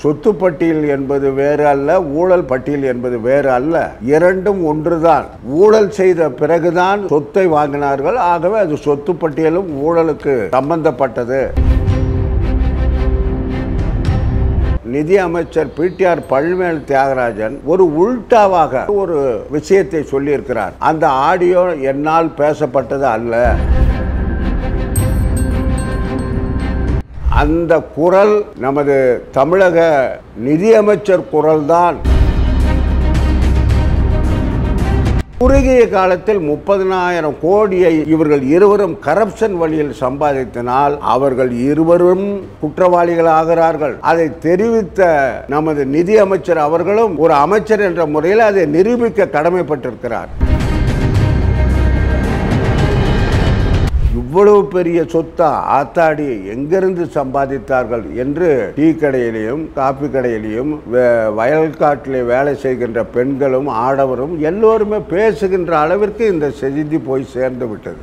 சொத்து பட்டியல் என்பது வேறு அல்ல ஊழல் பட்டியல் என்பது வேறு அல்ல இரண்டும் ஒன்றுதான் ஊழல் செய்த பிறகுதான் சொத்தை வாங்கினார்கள் ஆகவே அது சொத்து பட்டியலும் ஊழலுக்கு சம்பந்தப்பட்டது நிதி அமைச்சர் பிடிஆர் பழனிவேல் தியாகராஜன் ஒரு உள்டாவாக ஒரு விஷயத்தை சொல்லியிருக்கிறார் அந்த ஆடியோ என்னால் பேசப்பட்டது அல்ல அந்த குரல் நமது தமிழக நிதியமைச்சர் குரல்தான் குறுகிய காலத்தில் முப்பதனாயிரம் கோடியை இவர்கள் இருவரும் கரப்ஷன் வழியில் சம்பாதித்தனால் அவர்கள் இருவரும் குற்றவாளிகள் ஆகிறார்கள் அதை தெரிவித்த நமது நிதி அமைச்சர் அவர்களும் ஒரு அமைச்சர் என்ற முறையில் அதை நிரூபிக்க கடமைப்பட்டிருக்கிறார் இவ்வளவு பெரிய சொத்தா ஆத்தாடி எங்கிருந்து சம்பாதித்தார்கள் என்று டீ கடையிலையும் காபி கடையிலையும் வே- வயல்காட்டிலே வேலை செய்கின்ற பெண்களும் ஆடவரும் எல்லோருமே பேசுகின்ற அளவிற்கு இந்த செய்தி போய் சேர்ந்து விட்டது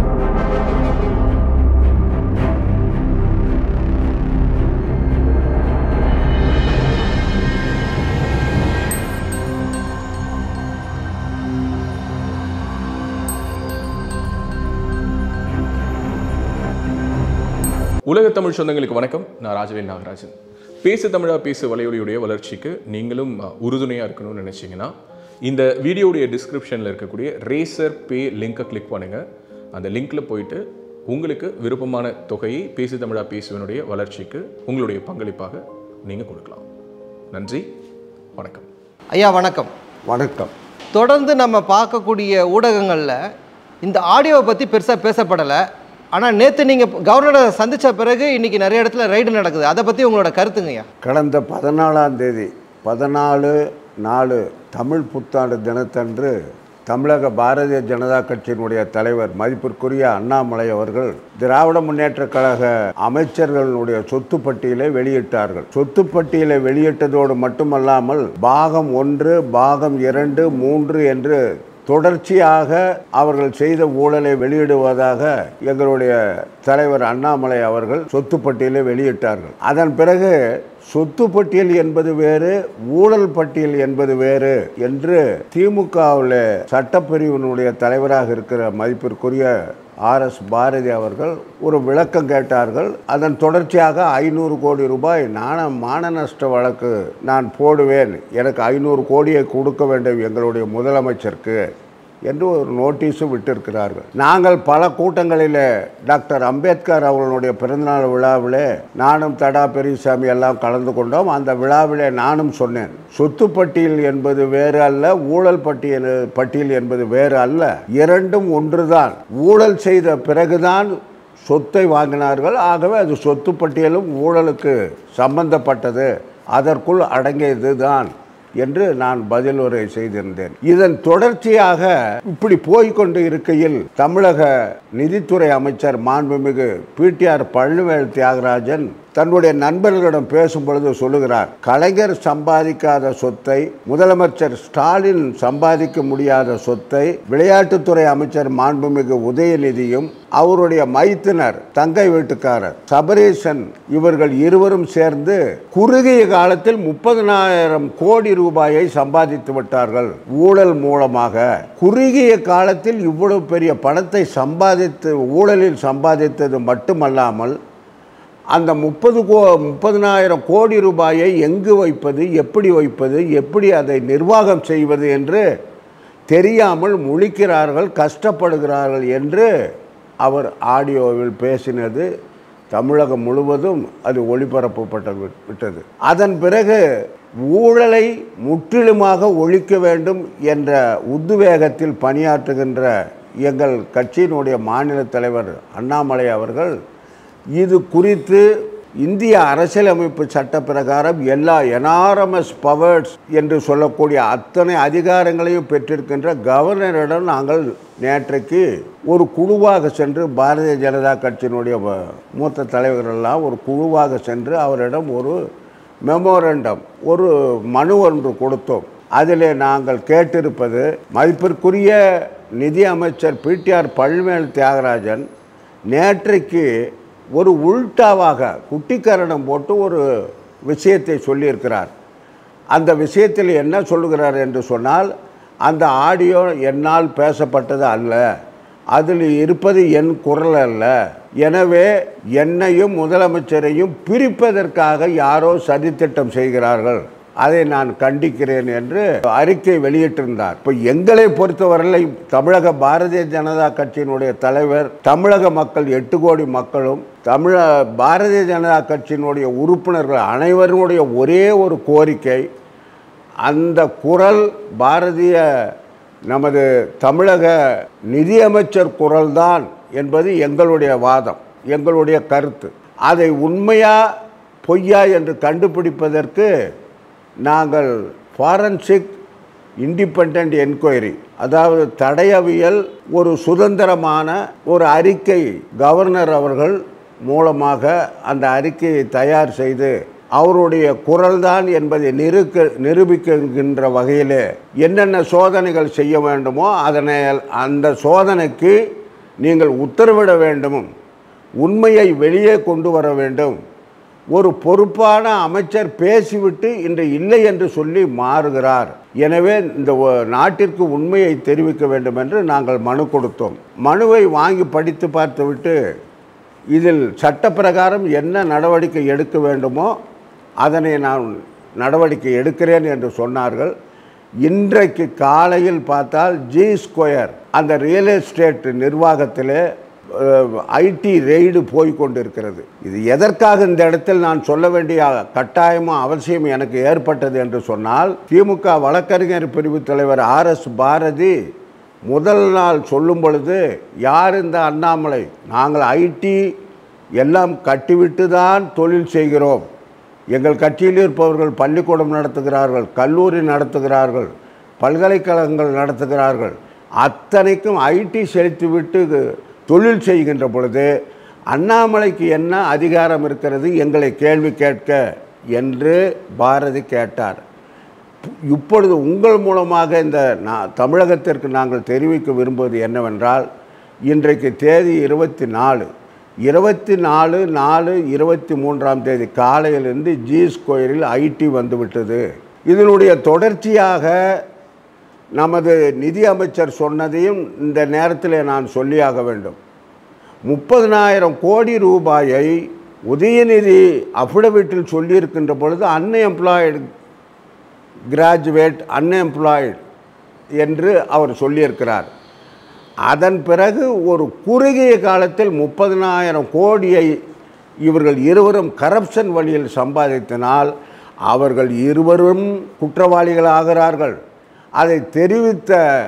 உலக தமிழ் சொந்தங்களுக்கு வணக்கம் நான் ராஜவேல் நாகராஜன் பேசு தமிழா பேசு வலையொலியுடைய வளர்ச்சிக்கு நீங்களும் அஹ், உறுதுணையா இருக்கணும்னு நினைச்சீங்கன்னா இந்த வீடியோடைய டிஸ்கிரிப்ஷனில் இருக்கக்கூடிய ரேசர் பே லிங்கை கிளிக் பண்ணுங்க அந்த லிங்க்ல போயிட்டு உங்களுக்கு விருப்பமான தொகையை பேசு தமிழா பேசுவனுடைய வளர்ச்சிக்கு உங்களுடைய பங்களிப்பாக நீங்கள் கொடுக்கலாம் நன்றி வணக்கம் ஐயா வணக்கம் வணக்கம் தொடர்ந்து நம்ம பார்க்கக்கூடிய ஊடகங்களில் இந்த ஆடியோவை பற்றி பெருசாக பேசப்படலை ஆனால் நேற்று நீங்கள் கவர்னரை சந்தித்த பிறகு இன்றைக்கி நிறைய இடத்துல ரைடு நடக்குது அதை பற்றி உங்களோட கருத்துங்கய்யா கடந்த பதினாலாம் தேதி பதினாலு நாலு தமிழ் புத்தாண்டு தினத்தன்று தமிழக பாரதிய ஜனதா கட்சியினுடைய தலைவர் மதிப்பிற்குரிய அண்ணாமலை அவர்கள் திராவிட முன்னேற்ற கழக அமைச்சர்களுடைய சொத்து பட்டியலை வெளியிட்டார்கள் சொத்து பட்டியலை வெளியிட்டதோடு மட்டுமல்லாமல் பாகம் ஒன்று பாகம் இரண்டு மூன்று என்று தொடர்ச்சியாக அவர்கள் செய்த ஊழலை வெளியிடுவதாக எங்களுடைய தலைவர் அண்ணாமலை அவர்கள் சொத்து பட்டியலை வெளியிட்டார்கள் அதன் பிறகு சொத்து பட்டியல் என்பது வேறு ஊழல் பட்டியல் என்பது வேறு என்று திமுகவில் சட்டப்பிரிவினுடைய தலைவராக இருக்கிற மதிப்பிற்குரிய ஆர் எஸ் பாரதி அவர்கள் ஒரு விளக்கம் கேட்டார்கள் அதன் தொடர்ச்சியாக ஐநூறு கோடி ரூபாய் நாண மான நஷ்ட வழக்கு நான் போடுவேன் எனக்கு ஐநூறு கோடியை கொடுக்க வேண்டும் எங்களுடைய முதலமைச்சருக்கு என்று ஒரு நோட்டீஸும் விட்டிருக்கிறார்கள் நாங்கள் பல கூட்டங்களில் டாக்டர் அம்பேத்கர் அவர்களுடைய பிறந்தநாள் விழாவிலே நானும் தடா பெரியசாமி எல்லாம் கலந்து கொண்டோம் அந்த விழாவிலே நானும் சொன்னேன் சொத்து பட்டியல் என்பது வேறு அல்ல ஊழல் பட்டியல் பட்டியல் என்பது வேறு அல்ல இரண்டும் ஒன்றுதான் ஊழல் செய்த பிறகுதான் சொத்தை வாங்கினார்கள் ஆகவே அது சொத்து பட்டியலும் ஊழலுக்கு சம்பந்தப்பட்டது அதற்குள் அடங்கியதுதான் என்று நான் பதில் உரை செய்திருந்தேன் இதன் தொடர்ச்சியாக இப்படி போய்க்கொண்டு இருக்கையில் தமிழக நிதித்துறை அமைச்சர் மாண்புமிகு பிடிஆர் பழனிவேல் தியாகராஜன் தன்னுடைய நண்பர்களிடம் பேசும் பொழுது சொல்லுகிறார் கலைஞர் சம்பாதிக்காத சொத்தை முதலமைச்சர் ஸ்டாலின் சம்பாதிக்க முடியாத சொத்தை விளையாட்டுத்துறை அமைச்சர் மாண்புமிகு உதயநிதியும் அவருடைய மைத்துனர் தங்கை வீட்டுக்காரர் சபரீசன் இவர்கள் இருவரும் சேர்ந்து குறுகிய காலத்தில் முப்பதனாயிரம் கோடி ரூபாயை சம்பாதித்து விட்டார்கள் ஊழல் மூலமாக குறுகிய காலத்தில் இவ்வளவு பெரிய பணத்தை சம்பாதித்து ஊழலில் சம்பாதித்தது மட்டுமல்லாமல் அந்த முப்பது கோ முப்பதனாயிரம் கோடி ரூபாயை எங்கு வைப்பது எப்படி வைப்பது எப்படி அதை நிர்வாகம் செய்வது என்று தெரியாமல் முழிக்கிறார்கள் கஷ்டப்படுகிறார்கள் என்று அவர் ஆடியோவில் பேசினது தமிழகம் முழுவதும் அது ஒளிபரப்பப்பட்டு விட்- விட்டது அதன் பிறகு ஊழலை முற்றிலுமாக ஒழிக்க வேண்டும் என்ற உத்வேகத்தில் பணியாற்றுகின்ற எங்கள் கட்சியினுடைய மாநில தலைவர் அண்ணாமலை அவர்கள் இது குறித்து இந்திய அரசியலமைப்பு சட்ட பிரகாரம் எல்லா எனாரமஸ் பவர்ஸ் என்று சொல்லக்கூடிய அத்தனை அதிகாரங்களையும் பெற்றிருக்கின்ற கவர்னரிடம் நாங்கள் நேற்றைக்கு ஒரு குழுவாக சென்று பாரதிய ஜனதா கட்சியினுடைய வ- மூத்த தலைவர்களெல்லாம் ஒரு குழுவாக சென்று அவரிடம் ஒரு மெமோரண்டம் ஒரு மனு ஒன்று கொடுத்தோம் அதிலே நாங்கள் கேட்டிருப்பது மதிப்பிற்குரிய நிதி அமைச்சர் பிடிஆர் பழனிவேல் தியாகராஜன் நேற்றைக்கு ஒரு உள்டாவாக குட்டிக்கரணம் போட்டு ஒரு விஷயத்தை சொல்லியிருக்கிறார் அந்த விஷயத்தில் என்ன சொல்லுகிறார் என்று சொன்னால் அந்த ஆடியோ என்னால் பேசப்பட்டது அல்ல அதில் இருப்பது என் குரல் அல்ல எனவே என்னையும் முதலமைச்சரையும் பிரிப்பதற்காக யாரோ சதித்திட்டம் செய்கிறார்கள் அதை நான் கண்டிக்கிறேன் என்று அறிக்கை வெளியிட்டிருந்தார் இப்போ எங்களை பொறுத்தவரையில் தமிழக பாரதிய ஜனதா கட்சியினுடைய தலைவர் தமிழக மக்கள் எட்டு கோடி மக்களும் தமிழ பாரதிய ஜனதா கட்சியினுடைய உறுப்பினர்கள் அனைவருடைய ஒரே ஒரு கோரிக்கை அந்த குரல் பாரதிய நமது தமிழக நிதியமைச்சர் குரல்தான் என்பது எங்களுடைய வாதம் எங்களுடைய கருத்து அதை உண்மையா பொய்யா என்று கண்டுபிடிப்பதற்கு நாங்கள் ஃபாரன்சிக் இண்டிபெண்ட் என்கொயரி அதாவது தடயவியல் ஒரு சுதந்திரமான ஒரு அறிக்கை கவர்னர் அவர்கள் மூலமாக அந்த அறிக்கையை தயார் செய்து அவருடைய குரல்தான் என்பதை நிரூக்க நிரூபிக்கின்ற வகையில் என்னென்ன சோதனைகள் செய்ய வேண்டுமோ அதனை அந்த சோதனைக்கு நீங்கள் உத்தரவிட வேண்டும் உண்மையை வெளியே கொண்டு வர வேண்டும் ஒரு பொறுப்பான அமைச்சர் பேசிவிட்டு இன்று இல்லை என்று சொல்லி மாறுகிறார் எனவே இந்த ஒ- நாட்டிற்கு உண்மையை தெரிவிக்க வேண்டும் என்று நாங்கள் மனு கொடுத்தோம் மனுவை வாங்கி படித்து பார்த்துவிட்டு இதில் சட்டப்பிரகாரம் என்ன நடவடிக்கை எடுக்க வேண்டுமோ அதனை நான் நடவடிக்கை எடுக்கிறேன் என்று சொன்னார்கள் இன்றைக்கு காலையில் பார்த்தால் ஜி ஸ்கொயர் அந்த ரியல் எஸ்டேட் நிர்வாகத்திலே ஐடி ரெய்டு போய் கொண்டிருக்கிறது இது எதற்காக இந்த இடத்தில் நான் சொல்ல வேண்டிய கட்டாயமும் அவசியம் எனக்கு ஏற்பட்டது என்று சொன்னால் திமுக வழக்கறிஞர் பிரிவு தலைவர் ஆர் எஸ் பாரதி முதல் நாள் சொல்லும் பொழுது யார் இந்த அண்ணாமலை நாங்கள் ஐடி எல்லாம் கட்டிவிட்டு தான் தொழில் செய்கிறோம் எங்கள் கட்சியில் இருப்பவர்கள் பள்ளிக்கூடம் நடத்துகிறார்கள் கல்லூரி நடத்துகிறார்கள் பல்கலைக்கழகங்கள் நடத்துகிறார்கள் அத்தனைக்கும் ஐடி செலுத்திவிட்டு தொழில் செய்கின்ற பொழுது அண்ணாமலைக்கு என்ன அதிகாரம் இருக்கிறது எங்களை கேள்வி கேட்க என்று பாரதி கேட்டார் இப்பொழுது உங்கள் மூலமாக இந்த நா- தமிழகத்திற்கு நாங்கள் தெரிவிக்க விரும்புவது என்னவென்றால் இன்றைக்கு தேதி இருபத்தி நாலு இருபத்தி நாலு நாலு இருபத்தி மூன்றாம் தேதி காலையிலிருந்து ஜி ஸ்கொயரில் ஐடி வந்துவிட்டது இதனுடைய தொடர்ச்சியாக நமது நிதி அமைச்சர் சொன்னதையும் இந்த நேரத்தில் நான் சொல்லியாக வேண்டும் முப்பதனாயிரம் கோடி ரூபாயை உதயநிதி அஃபிடவிட்டில் சொல்லியிருக்கின்ற பொழுது அன்எம்ப்ளாய்டு கிராஜுவேட் அன்எம்ப்ளாய்டு என்று அவர் சொல்லியிருக்கிறார் அதன் பிறகு ஒரு குறுகிய காலத்தில் முப்பதனாயிரம் கோடியை இவர்கள் இருவரும் கரப்ஷன் வழியில் சம்பாதித்தனால் அவர்கள் இருவரும் குற்றவாளிகள் ஆகிறார்கள் அதை தெரிவித்த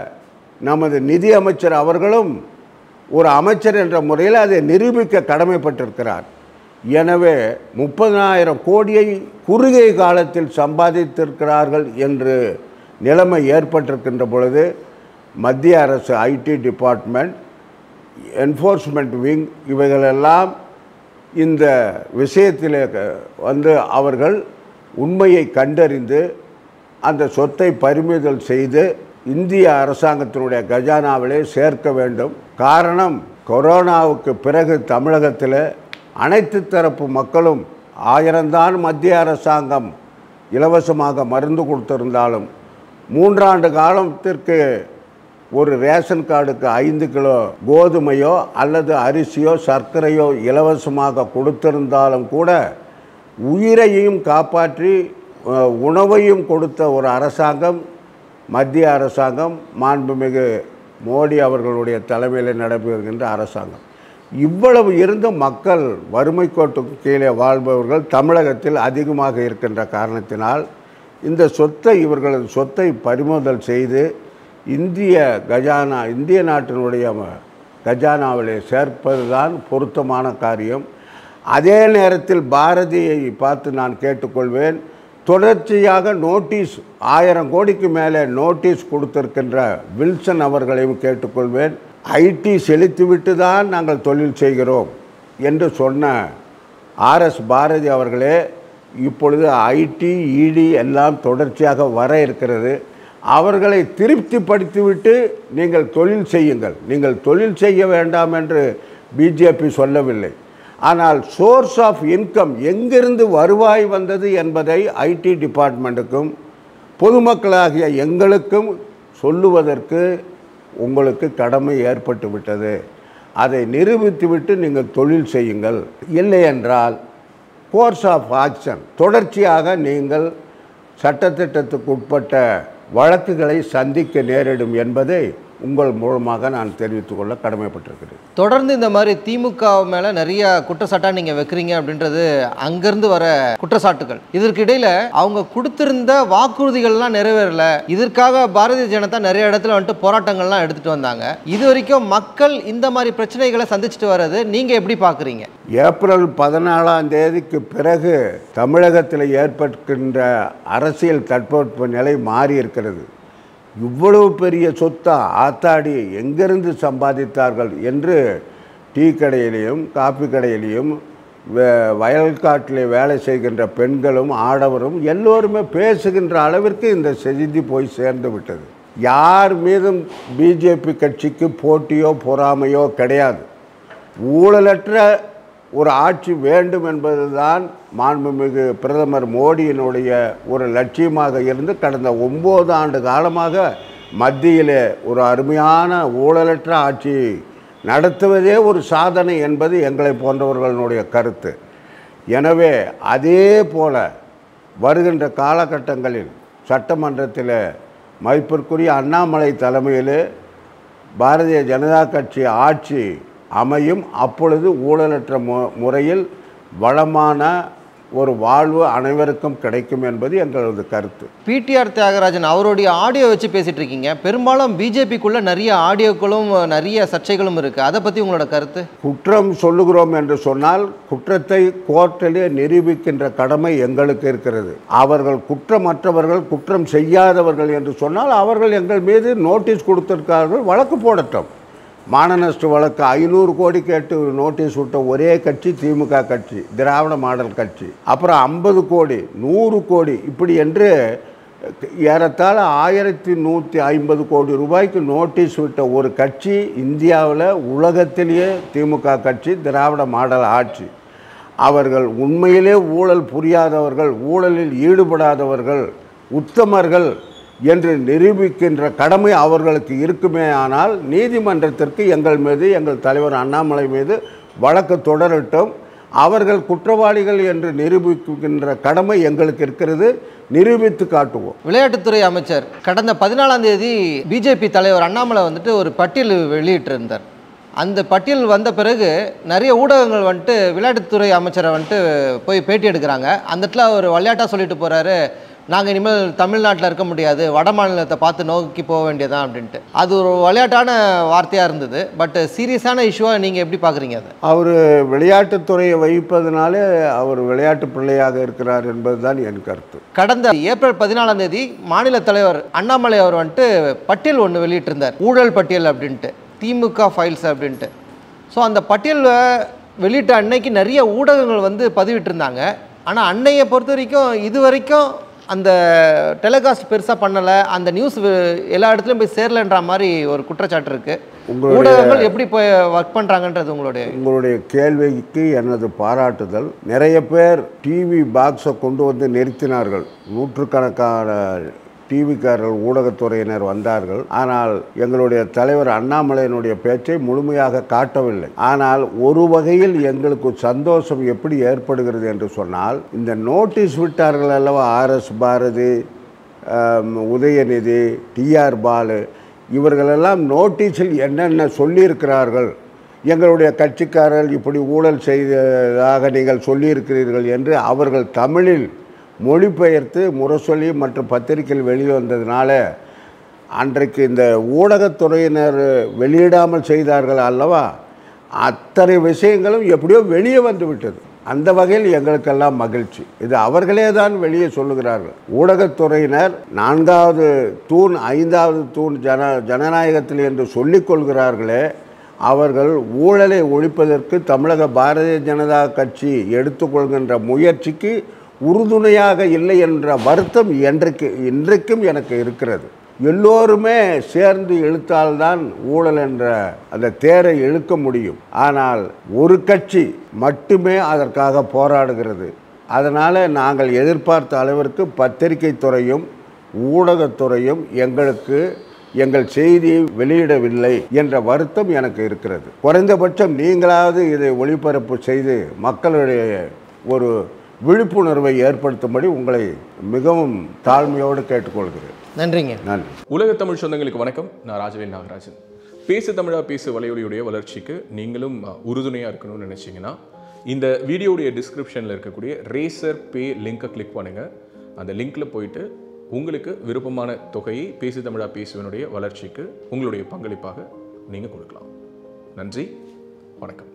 நமது நிதி அமைச்சர் அவர்களும் ஒரு அமைச்சர் என்ற முறையில் அதை நிரூபிக்க கடமைப்பட்டிருக்கிறார் எனவே முப்பதனாயிரம் கோடியை குறுகிய காலத்தில் சம்பாதித்திருக்கிறார்கள் என்று நிலைமை ஏற்பட்டிருக்கின்ற பொழுது மத்திய அரசு ஐடி டிபார்ட்மெண்ட் என்ஃபோர்ஸ்மெண்ட் விங் இவைகளெல்லாம் இந்த விஷயத்தில் வந்து அவர்கள் உண்மையை கண்டறிந்து அந்த சொத்தை பறிமுதல் செய்து இந்திய அரசாங்கத்தினுடைய கஜானாவிலே சேர்க்க வேண்டும் காரணம் கொரோனாவுக்கு பிறகு தமிழகத்தில் அனைத்து தரப்பு மக்களும் ஆயிரம்தான் மத்திய அரசாங்கம் இலவசமாக மருந்து கொடுத்திருந்தாலும் மூன்றாண்டு காலத்திற்கு ஒரு ரேஷன் கார்டுக்கு ஐந்து கிலோ கோதுமையோ அல்லது அரிசியோ சர்க்கரையோ இலவசமாக கொடுத்திருந்தாலும் கூட உயிரையும் காப்பாற்றி அஹ், உணவையும் கொடுத்த ஒரு அரசாங்கம் மத்திய அரசாங்கம் மாண்புமிகு மோடி அவர்களுடைய தலைமையில் நடைபெறுகின்ற அரசாங்கம் இவ்வளவு இருந்தும் மக்கள் வறுமை கோட்டுக்கு கீழே வாழ்பவர்கள் தமிழகத்தில் அதிகமாக இருக்கின்ற காரணத்தினால் இந்த சொத்தை இவர்களது சொத்தை பறிமுதல் செய்து இந்திய கஜானா இந்திய நாட்டினுடைய ம- கஜானாவிலே சேர்ப்பதுதான் பொருத்தமான காரியம் அதே நேரத்தில் பாரதியை பார்த்து நான் கேட்டுக்கொள்வேன் தொடர்ச்சியாக நோட்டீஸ் ஆயிரம் கோடிக்கு மேலே நோட்டீஸ் கொடுத்திருக்கின்ற வில்சன் அவர்களையும் கேட்டுக்கொள்வேன் ஐடி செலுத்திவிட்டு தான் நாங்கள் தொழில் செய்கிறோம் என்று சொன்ன ஆர்எஸ் பாரதி அவர்களே இப்பொழுது ஐடி இடி எல்லாம் தொடர்ச்சியாக வர இருக்கிறது அவர்களை திருப்திப்படுத்திவிட்டு நீங்கள் தொழில் செய்யுங்கள் நீங்கள் தொழில் செய்ய வேண்டாம் என்று பிஜேபி சொல்லவில்லை ஆனால் சோர்ஸ் ஆஃப் இன்கம் எங்கிருந்து வருவாய் வந்தது என்பதை ஐடி டிபார்ட்மெண்ட்டுக்கும் பொதுமக்களாகிய எங்களுக்கும் சொல்லுவதற்கு உங்களுக்கு கடமை ஏற்பட்டு விட்டது அதை நிரூபித்துவிட்டு நீங்கள் தொழில் செய்யுங்கள் இல்லை என்றால் கோர்ஸ் ஆஃப் ஆக்ஷன் தொடர்ச்சியாக நீங்கள் சட்டத்திட்டத்துக்கு உட்பட்ட வழக்குகளை சந்திக்க நேரிடும் என்பதை உங்கள் மூலமாக நான் தெரிவித்துக் கொள்ள கடமைப்பட்டிருக்கிறேன் தொடர்ந்து இந்த மாதிரி திமுக மேல நிறைய குற்றச்சாட்டா நீங்க வைக்கிறீங்க அப்படின்றது அங்கிருந்து வர குற்றச்சாட்டுகள் இதற்கு இடையில அவங்க கொடுத்திருந்த வாக்குறுதிகள்லாம் நிறைவேறல இதற்காக பாரதிய ஜனதா நிறைய இடத்துல வந்துட்டு போராட்டங்கள்லாம் எடுத்துட்டு வந்தாங்க இது வரைக்கும் மக்கள் இந்த மாதிரி பிரச்சனைகளை சந்திச்சுட்டு வர்றது நீங்க எப்படி பாக்குறீங்க ஏப்ரல் பதினாலாம் தேதிக்கு பிறகு தமிழகத்தில் ஏற்படுகின்ற அரசியல் தட்பவெட்ப நிலை மாறி இருக்கிறது இவ்வளவு பெரிய சொத்தா ஆத்தாடி எங்கிருந்து சம்பாதித்தார்கள் என்று டீ கடையிலையும் காப்பி கடையிலையும் வே- வயல்காட்டிலே வேலை செய்கின்ற பெண்களும் ஆடவரும் எல்லோருமே பேசுகின்ற அளவிற்கு இந்த செய்தி போய் சேர்ந்து விட்டது யார் மீதும் பிஜேபி கட்சிக்கு போட்டியோ பொறாமையோ கிடையாது ஊழலற்ற ஒரு ஆட்சி வேண்டும் என்பதுதான் மாண்புமிகு பிரதமர் மோடியினுடைய ஒரு லட்சியமாக இருந்து கடந்த ஒம்பது ஆண்டு காலமாக மத்தியிலே ஒரு அருமையான ஊழலற்ற ஆட்சி நடத்துவதே ஒரு சாதனை என்பது எங்களை போன்றவர்களுடைய கருத்து எனவே அதே போல வருகின்ற காலகட்டங்களில் சட்டமன்றத்தில் மதிப்பிற்குரிய அண்ணாமலை தலைமையில் பாரதிய ஜனதா கட்சி ஆட்சி அமையும் அப்பொழுது ஊழலற்ற மு முறையில் வளமான ஒரு வாழ்வு அனைவருக்கும் கிடைக்கும் என்பது எங்களது கருத்து பிடிஆர் தியாகராஜன் அவருடைய ஆடியோ வச்சு பேசிட்டு இருக்கீங்க பெரும்பாலும் பிஜேபிக்குள்ள நிறைய ஆடியோக்களும் நிறைய சர்ச்சைகளும் இருக்கு அதை பத்தி உங்களோட கருத்து குற்றம் சொல்லுகிறோம் என்று சொன்னால் குற்றத்தை கோர்ட்டிலே நிரூபிக்கின்ற கடமை எங்களுக்கு இருக்கிறது அவர்கள் குற்றமற்றவர்கள் குற்றம் செய்யாதவர்கள் என்று சொன்னால் அவர்கள் எங்கள் மீது நோட்டீஸ் கொடுத்திருக்கார்கள் வழக்கு போடட்டும் மானநஷ்ட வழக்கு ஐநூறு கோடி கேட்டு நோட்டீஸ் விட்ட ஒரே கட்சி திமுக கட்சி திராவிட மாடல் கட்சி அப்புறம் ஐம்பது கோடி நூறு கோடி இப்படி என்று ஏறத்தாழ ஆயிரத்தி நூற்றி ஐம்பது கோடி ரூபாய்க்கு நோட்டீஸ் விட்ட ஒரு கட்சி இந்தியாவில் உலகத்திலேயே திமுக கட்சி திராவிட மாடல் ஆட்சி அவர்கள் உண்மையிலே ஊழல் புரியாதவர்கள் ஊழலில் ஈடுபடாதவர்கள் உத்தமர்கள் என்று நிரூபிக்கின்ற கடமை அவர்களுக்கு இருக்குமே ஆனால் நீதிமன்றத்திற்கு எங்கள் மீது எங்கள் தலைவர் அண்ணாமலை மீது வழக்கு தொடரட்டும் அவர்கள் குற்றவாளிகள் என்று நிரூபிக்கின்ற கடமை எங்களுக்கு இருக்கிறது நிரூபித்து காட்டுவோம் விளையாட்டுத்துறை அமைச்சர் கடந்த பதினாலாம் தேதி பிஜேபி தலைவர் அண்ணாமலை வந்துட்டு ஒரு பட்டியல் வெளியிட்டிருந்தார் அந்த பட்டியல் வந்த பிறகு நிறைய ஊடகங்கள் வந்துட்டு விளையாட்டுத்துறை அமைச்சரை வந்துட்டு போய் பேட்டி எடுக்கிறாங்க அந்த இடத்துல அவர் விளையாட்டாக சொல்லிட்டு போகிறாரு நாங்கள் இனிமேல் தமிழ்நாட்டில் இருக்க முடியாது வட மாநிலத்தை பார்த்து நோக்கி போக வேண்டியதான் அப்படின்ட்டு அது ஒரு விளையாட்டான வார்த்தையாக இருந்தது பட் சீரியஸான இஷ்யூவாக நீங்கள் எப்படி பார்க்குறீங்க அதை அவர் விளையாட்டுத்துறையை வகிப்பதனாலே அவர் விளையாட்டு பிள்ளையாக இருக்கிறார் என்பதுதான் என் கருத்து கடந்த ஏப்ரல் பதினாலாம் தேதி மாநில தலைவர் அண்ணாமலை அவர் வந்துட்டு பட்டியல் ஒன்று வெளியிட்டிருந்தார் ஊழல் பட்டியல் அப்படின்ட்டு திமுக ஃபைல்ஸ் அப்படின்ட்டு ஸோ அந்த பட்டியலில் வெளியிட்ட அன்னைக்கு நிறைய ஊடகங்கள் வந்து பதிவிட்டிருந்தாங்க ஆனால் அன்னையை பொறுத்த வரைக்கும் இது வரைக்கும் அந்த டெலிகாஸ்ட் பெருசாக பண்ணலை அந்த நியூஸ் எல்லா இடத்துலையும் போய் சேரலன்ற மாதிரி ஒரு குற்றச்சாட்டு இருக்குது உங்களுடைய- ஊடகங்கள் எப்படி போய் ஒர்க் பண்ணுறாங்கன்றது உங்களுடைய உங்களுடைய கேள்விக்கு எனது பாராட்டுதல் நிறைய பேர் டிவி பாக்ஸை கொண்டு வந்து நிறுத்தினார்கள் நூற்றுக்கணக்கான டிவிக்காரர்கள் ஊடகத்துறையினர் வந்தார்கள் ஆனால் எங்களுடைய தலைவர் அண்ணாமலையினுடைய பேச்சை முழுமையாக காட்டவில்லை ஆனால் ஒரு வகையில் எங்களுக்கு சந்தோஷம் எப்படி ஏற்படுகிறது என்று சொன்னால் இந்த நோட்டீஸ் விட்டார்கள் அல்லவா ஆர்எஸ் பாரதி ஆம், உதயநிதி டிஆர் பாலு இவர்களெல்லாம் நோட்டீஸில் என்னென்ன சொல்லியிருக்கிறார்கள் எங்களுடைய கட்சிக்காரர்கள் இப்படி ஊழல் செய்ததாக நீங்கள் சொல்லியிருக்கிறீர்கள் என்று அவர்கள் தமிழில் மொழிபெயர்த்து முரசொலி மற்றும் பத்திரிகையில் வெளிவந்ததுனால அன்றைக்கு இந்த ஊடகத்துறையினர் வெளியிடாமல் செய்தார்கள் அல்லவா அத்தனை விஷயங்களும் எப்படியோ வெளியே வந்து விட்டது அந்த வகையில் எங்களுக்கெல்லாம் மகிழ்ச்சி இது அவர்களே தான் வெளியே சொல்லுகிறார்கள் ஊடகத்துறையினர் நான்காவது தூண் ஐந்தாவது தூண் ஜன ஜனநாயகத்தில் என்று சொல்லிக் கொள்கிறார்களே அவர்கள் ஊழலை ஒழிப்பதற்கு தமிழக பாரதிய ஜனதா கட்சி எடுத்துக்கொள்கின்ற முயற்சிக்கு உறுதுணையாக இல்லை என்ற வருத்தம் என்றைக்கு இன்றைக்கும் எனக்கு இருக்கிறது எல்லோருமே சேர்ந்து இழுத்தால்தான் ஊழல் என்ற அந்த தேரை இழுக்க முடியும் ஆனால் ஒரு கட்சி மட்டுமே அதற்காக போராடுகிறது அதனால் நாங்கள் எதிர்பார்த்த அளவிற்கு பத்திரிகை துறையும் ஊடகத்துறையும் எங்களுக்கு எங்கள் செய்தியை வெளியிடவில்லை என்ற வருத்தம் எனக்கு இருக்கிறது குறைந்தபட்சம் நீங்களாவது இதை ஒளிபரப்பு செய்து மக்களுடைய ஒரு விழிப்புணர்வை ஏற்படுத்தும்படி உங்களை மிகவும் தாழ்மையோடு கேட்டுக்கொள்கிறேன் நன்றிங்க நன்றி உலக தமிழ் சொந்தங்களுக்கு வணக்கம் நான் ராஜவேல் நாகராஜன் பேசு தமிழா பேசு வலையொலியுடைய வளர்ச்சிக்கு நீங்களும் உறுதுணையாக இருக்கணும்னு நினச்சிங்கன்னா இந்த வீடியோடைய டிஸ்கிரிப்ஷனில் இருக்கக்கூடிய ரேசர் பே லிங்கை கிளிக் பண்ணுங்கள் அந்த லிங்க்கில் போயிட்டு உங்களுக்கு விருப்பமான தொகையை பேசு தமிழா பேசுவனுடைய வளர்ச்சிக்கு உங்களுடைய பங்களிப்பாக நீங்கள் கொடுக்கலாம் நன்றி வணக்கம்